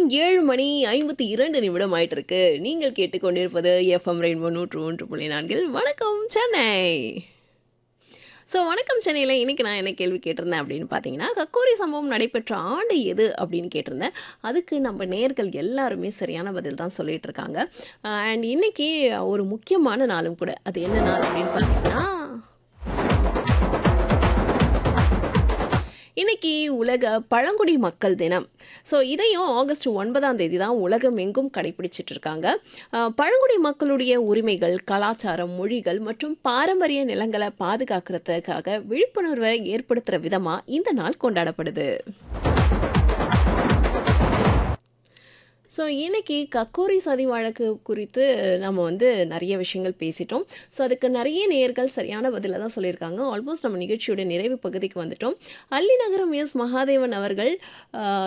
ஏழு மணி ஐம்பத்தி இரண்டு நிமிடம் ஆயிட்டு இருக்கு நீங்கள் கேட்டுக்கொண்டிருப்பது எஃப்எம் ரெயின்போ நூற்று ஒன்று புள்ளி நான்கில் வணக்கம் சென்னை ஸோ வணக்கம் சென்னையில் இன்னைக்கு நான் என்ன கேள்வி கேட்டிருந்தேன் அப்படின்னு பார்த்தீங்கன்னா கக்கோரி சம்பவம் நடைபெற்ற ஆண்டு எது அப்படின்னு கேட்டிருந்தேன் அதுக்கு நம்ம நேர்கள் எல்லாருமே சரியான பதில் தான் சொல்லிட்டு இருக்காங்க அண்ட் இன்னைக்கு ஒரு முக்கியமான நாளும் கூட அது என்ன நாள் அப்படின்னு பார்த்தீங்கன்னா இன்னைக்கு உலக பழங்குடி மக்கள் தினம் ஸோ இதையும் ஆகஸ்ட் ஒன்பதாம் தேதி தான் உலகம் எங்கும் கடைபிடிச்சிட்டு இருக்காங்க அஹ், பழங்குடி மக்களுடைய உரிமைகள் கலாச்சாரம் மொழிகள் மற்றும் பாரம்பரிய நிலங்களை பாதுகாக்கிறதுக்காக விழிப்புணர்வை ஏற்படுத்துகிற விதமாக இந்த நாள் கொண்டாடப்படுது ஸோ இன்னைக்கு கக்கோரி சதி வழக்கு குறித்து நம்ம வந்து நிறைய விஷயங்கள் பேசிட்டோம் ஸோ அதுக்கு நிறைய நேயர்கள் சரியான பதிலை தான் சொல்லியிருக்காங்க ஆல்மோஸ்ட் நம்ம நிகழ்ச்சியோட நிறைவு பகுதிக்கு வந்துட்டோம் அள்ளி நகரம் எஸ் மகாதேவன் அவர்கள் ஆஹ்,